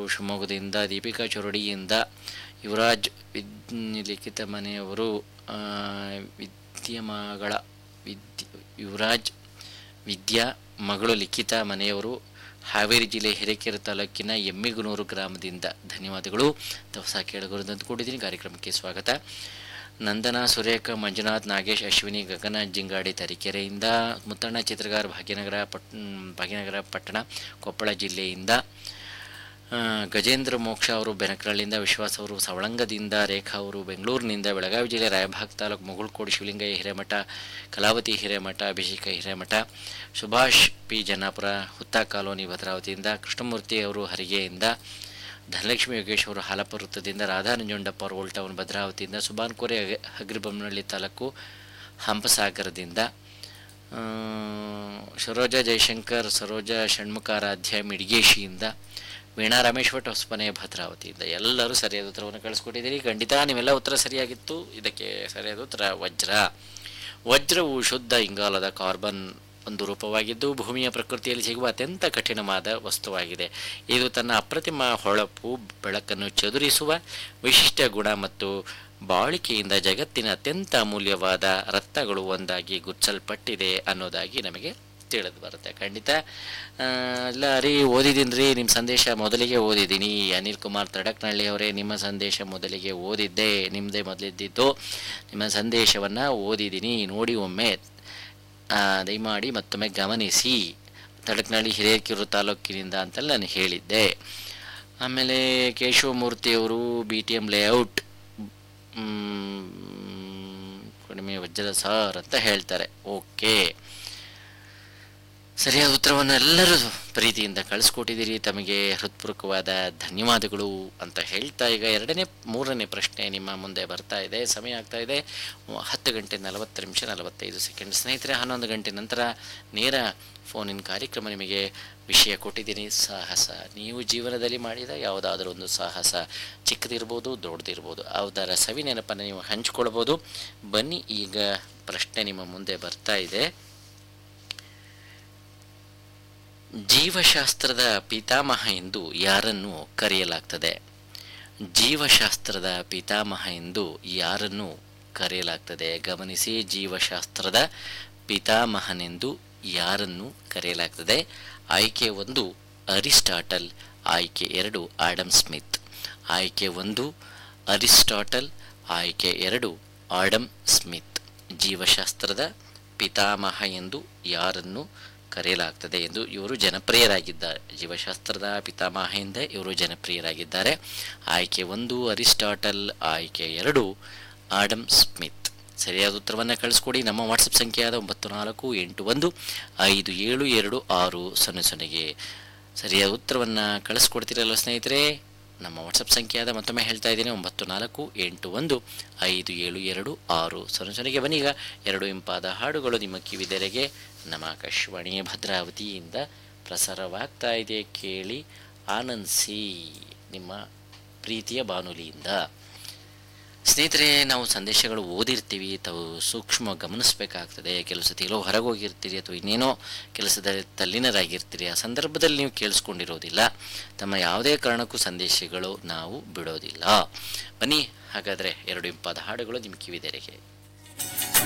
ಶಿವಮೊಗ್ಗದಿಂದ ದೀಪಿಕಾ ಚೊರಡಿಯಿಂದ ಯುವರಾಜ್ ವಿದ್ ಲಿಖಿತ ಮನೆಯವರು ಆ, ವಿದ್ಯಮಗಳ ವಿದ್ಯ ಯುವರಾಜ್ ವಿದ್ಯಾ ಮಗಳು ಲಿಖಿತ ಮನೆಯವರು ಹಾವೇರಿ ಜಿಲ್ಲೆ ಹಿರೇಕೆರೆ ತಾಲೂಕಿನ ಎಮ್ಮಿಗುನೂರು ಗ್ರಾಮದಿಂದ ಧನ್ಯವಾದಗಳು ಹೊಸ ಕೇಳಗರು ಅಂದ್ಕೊಂಡಿದ್ದೀನಿ ಕಾರ್ಯಕ್ರಮಕ್ಕೆ ಸ್ವಾಗತ ನಂದನ ಸುರೇಖ ಮಂಜುನಾಥ್ ನಾಗೇಶ್ ಅಶ್ವಿನಿ ಗಗನ ಜಿಂಗಾಡಿ ತರೀಕೆರೆಯಿಂದ ಮುತ್ತಣ್ಣ ಚಿತ್ರಗಾರ ಭಾಗ್ಯನಗರ ಪಟ್ ಭಾಗ್ಯನಗರ ಪಟ್ಟಣ ಕೊಪ್ಪಳ ಜಿಲ್ಲೆಯಿಂದ ಆ, ಗಜೇಂದ್ರ ಮೋಕ್ಷ ಅವರು ಬೆನಕರಳ್ಳಿಯಿಂದ ವಿಶ್ವಾಸ್ ಅವರು ಸವಳಂಗದಿಂದ ರೇಖಾ ಅವರು ಬೆಂಗಳೂರಿನಿಂದ ಬೆಳಗಾವಿ ಜಿಲ್ಲೆ ರಾಯಭಾಗ ತಾಲೂಕು ಮುಗುಳ್ಕೋಡು ಶಿವಲಿಂಗಯ್ಯ ಹಿರೇಮಠ ಕಲಾವತಿ ಹಿರೇಮಠ ಅಭಿಷೇಕ ಹಿರೇಮಠ ಸುಭಾಷ್ ಪಿ ಜನ್ನಾಪುರ ಹುತ್ತ ಕಾಲೋನಿ ಭದ್ರಾವತಿಯಿಂದ ಕೃಷ್ಣಮೂರ್ತಿ ಅವರು ಹರಿಗೆಯಿಂದ ಧನಲಕ್ಷ್ಮಿ ಯೋಗೇಶ್ ಅವರು ಹಾಲಪ್ಪ ವೃತ್ತದಿಂದ ರಾಧಾ ನಂಜುಂಡಪ್ಪ ಅವರು ಓಲ್ಡ್ ಟೌನ್ ಭದ್ರಾವತಿಯಿಂದ ಸುಬಾನ್ ಕೋರೆ ಹಗ- ಹಗರಿಬೊಮ್ಮನಹಳ್ಳಿ ತಾಲೂಕು ಹಂಪಸಾಗರದಿಂದ ಆ, ಸರೋಜಾ ಜಯಶಂಕರ್ ಸರೋಜಾ ಷಣ್ಮುಖಾರಾಧ್ಯ ಮಿಡಿಗೇಶಿಯಿಂದ ವೀಣಾ ರಮೇಶ್ ಭಟ್ ಹೊಸಮನೆ ಭದ್ರಾವತಿಯಿಂದ ಎಲ್ಲರೂ ಸರಿಯಾದ ಉತ್ತರವನ್ನು ಕಳಿಸ್ಕೊಟ್ಟಿದ್ದೀರಿ ಖಂಡಿತ ನೀವೆಲ್ಲ ಉತ್ತರ ಸರಿಯಾಗಿತ್ತು ಇದಕ್ಕೆ ಸರಿಯಾದ ಉತ್ತರ ವಜ್ರ ವಜ್ರವು ಶುದ್ಧ ಇಂಗಾಲದ ಕಾರ್ಬನ್ ಒಂದು ರೂಪವಾಗಿದ್ದು ಭೂಮಿಯ ಪ್ರಕೃತಿಯಲ್ಲಿ ಸಿಗುವ ಅತ್ಯಂತ ಕಠಿಣವಾದ ವಸ್ತುವಾಗಿದೆ ಇದು ತನ್ನ ಅಪ್ರತಿಮ ಹೊಳಪು ಬೆಳಕನ್ನು ಚದುರಿಸುವ ವಿಶಿಷ್ಟ ಗುಣ ಮತ್ತು ಬಾಳಿಕೆಯಿಂದ ಜಗತ್ತಿನ ಅತ್ಯಂತ ಅಮೂಲ್ಯವಾದ ರತ್ನಗಳು ಒಂದಾಗಿ ಗುರ್ಸಲ್ಪಟ್ಟಿದೆ ಅನ್ನೋದಾಗಿ ನಮಗೆ ತಿಳಿದು ಬರುತ್ತೆ ಖಂಡಿತ ಆ, ಇಲ್ಲ ರೀ ಓದಿದ್ದೀನಿ ರೀ ನಿಮ್ಮ ಸಂದೇಶ ಮೊದಲಿಗೆ ಓದಿದ್ದೀನಿ ಅನಿಲ್ ಕುಮಾರ್ ತಡಕ್ನಳ್ಳಿ ಅವರೇ ನಿಮ್ಮ ಸಂದೇಶ ಮೊದಲಿಗೆ ಓದಿದ್ದೆ ನಿಮ್ಮದೇ ಮೊದಲಿದ್ದಿದ್ದು ನಿಮ್ಮ ಸಂದೇಶವನ್ನು ಓದಿದ್ದೀನಿ ನೋಡಿ ಒಮ್ಮೆ ಆ, ದಯಮಾಡಿ ಮತ್ತೊಮ್ಮೆ ಗಮನಿಸಿ ತಡಕ್ನಳ್ಳಿ ಹಿರೇಕೆರೂರು ತಾಲೂಕಿನಿಂದ ಅಂತೆಲ್ಲ ನಾನು ಹೇಳಿದ್ದೆ ಆಮೇಲೆ ಕೇಶವಮೂರ್ತಿಯವರು ಬಿ ಟಿ ಎಮ್ ಲೇಔಟ್ ಕಡಿಮೆ ವಜ್ರದ ಸಾರ್ ಅಂತ ಹೇಳ್ತಾರೆ ಓಕೆ ಸರಿಯಾದ ಉತ್ತರವನ್ನು ಎಲ್ಲರೂ ಪ್ರೀತಿಯಿಂದ ಕಳಿಸ್ಕೊಟ್ಟಿದ್ದೀರಿ ತಮಗೆ ಹೃತ್ಪೂರ್ವಕವಾದ ಧನ್ಯವಾದಗಳು ಅಂತ ಹೇಳ್ತಾ ಈಗ ಎರಡನೇ ಮೂರನೇ ಪ್ರಶ್ನೆ ನಿಮ್ಮ ಮುಂದೆ ಬರ್ತಾ ಇದೆ ಸಮಯ ಆಗ್ತಾ ಇದೆ ಹತ್ತು ಗಂಟೆ ನಲವತ್ತು ನಿಮಿಷ ನಲವತ್ತೈದು ಸೆಕೆಂಡ್ ಸ್ನೇಹಿತರೆ ಹನ್ನೊಂದು ಗಂಟೆ ನಂತರ ನೇರ ಫೋನಿನ ಕಾರ್ಯಕ್ರಮ ನಿಮಗೆ ವಿಷಯ ಕೊಟ್ಟಿದ್ದೀನಿ ಸಾಹಸ ನೀವು ಜೀವನದಲ್ಲಿ ಮಾಡಿದ ಯಾವುದಾದ್ರೂ ಒಂದು ಸಾಹಸ ಚಿಕ್ಕದಿರ್ಬೋದು ದೊಡ್ಡದಿರ್ಬೋದು ಯಾವುದರ ಸವಿ ನೆನಪನ್ನು ನೀವು ಹಂಚ್ಕೊಳ್ಬೋದು ಬನ್ನಿ ಈಗ ಪ್ರಶ್ನೆ ನಿಮ್ಮ ಮುಂದೆ ಬರ್ತಾ ಇದೆ ಜೀವಶಾಸ್ತ್ರದ ಪಿತಾಮಹ ಎಂದು ಯಾರನ್ನು ಕರೆಯಲಾಗ್ತದೆ ಜೀವಶಾಸ್ತ್ರದ ಪಿತಾಮಹ ಎಂದು ಯಾರನ್ನು ಕರೆಯಲಾಗ್ತದೆ ಗಮನಿಸಿ ಜೀವಶಾಸ್ತ್ರದ ಪಿತಾಮಹನೆಂದು ಯಾರನ್ನು ಕರೆಯಲಾಗ್ತದೆ ಆಯ್ಕೆ ಒಂದು ಅರಿಸ್ಟಾಟಲ್ ಆಯ್ಕೆ ಎರಡು ಆಡಮ್ ಸ್ಮಿತ್ ಆಯ್ಕೆ ಒಂದು ಅರಿಸ್ಟಾಟಲ್ ಆಯ್ಕೆ ಎರಡು ಆಡಮ್ ಸ್ಮಿತ್ ಜೀವಶಾಸ್ತ್ರದ ಪಿತಾಮಹ ಎಂದು ಯಾರನ್ನು ಕರೆಯಲಾಗ್ತದೆ ಎಂದು ಇವರು ಜನಪ್ರಿಯರಾಗಿದ್ದಾರೆ ಜೀವಶಾಸ್ತ್ರದ ಪಿತಾಮಹ ಎಂದೇ ಇವರು ಜನಪ್ರಿಯರಾಗಿದ್ದಾರೆ ಆಯ್ಕೆ ಒಂದು ಅರಿಸ್ಟಾಟಲ್ ಆಯ್ಕೆ ಎರಡು ಆಡಮ್ ಸ್ಮಿತ್ ಸರಿಯಾದ ಉತ್ತರವನ್ನು ಕಳಿಸ್ಕೊಡಿ ನಮ್ಮ ವಾಟ್ಸಪ್ ಸಂಖ್ಯೆಯಾದ ಒಂಬತ್ತು ನಾಲ್ಕು ಎಂಟು ಒಂದು ಐದು ಏಳು ಎರಡು ಆರು ಸೊನ್ನೆ ಸೊನ್ನೆಗೆ ಸರಿಯಾದ ಉತ್ತರವನ್ನು ಕಳಿಸ್ಕೊಡ್ತೀರಲ್ಲ ಸ್ನೇಹಿತರೆ ನಮ್ಮ ವಾಟ್ಸಪ್ ಸಂಖ್ಯೆಯಾದ ಮತ್ತೊಮ್ಮೆ ಹೇಳ್ತಾ ಇದ್ದೀನಿ ಒಂಬತ್ತು ನಾಲ್ಕು ಎಂಟು ಒಂದು ಐದು ಏಳು ಎರಡು ಆರು ಸೊನ್ನೆ ಸೊನ್ನೆಗೆ ಬನ್ನಿ ಈಗ ಎರಡು ಇಂಪಾದ ಹಾಡುಗಳು ನಿಮ್ಮ ಕಿವಿದೆರೆಗೆ ನಮ್ಮ ಆಕಾಶವಾಣಿ ಭದ್ರಾವತಿಯಿಂದ ಪ್ರಸಾರವಾಗ್ತಾ ಇದೆ ಕೇಳಿ ಆನಂದಿಸಿ ನಿಮ್ಮ ಪ್ರೀತಿಯ ಬಾನುಲಿಯಿಂದ ಸ್ನೇಹಿತರೆ ನಾವು ಸಂದೇಶಗಳು ಓದಿರ್ತೀವಿ ತಾವು ಸೂಕ್ಷ್ಮ ಗಮನಿಸಬೇಕಾಗ್ತದೆ ಕೆಲವು ಸತಿ ಎಲ್ಲೋ ಹೊರಗೆ ಹೋಗಿರ್ತೀರಿ ಅಥವಾ ಇನ್ನೇನೋ ಕೆಲಸದ ತಲ್ಲೀನರಾಗಿರ್ತೀರಿ ಆ ಸಂದರ್ಭದಲ್ಲಿ ನೀವು ಕೇಳಿಸ್ಕೊಂಡಿರೋದಿಲ್ಲ ತಮ್ಮ ಯಾವುದೇ ಕಾರಣಕ್ಕೂ ಸಂದೇಶಗಳು ನಾವು ಬಿಡೋದಿಲ್ಲ ಬನ್ನಿ ಹಾಗಾದರೆ ಎರಡು ಇಂಪಾದ ಹಾಡುಗಳು ನಿಮ್ಮ ಕಿವಿದೆರೆಗೆ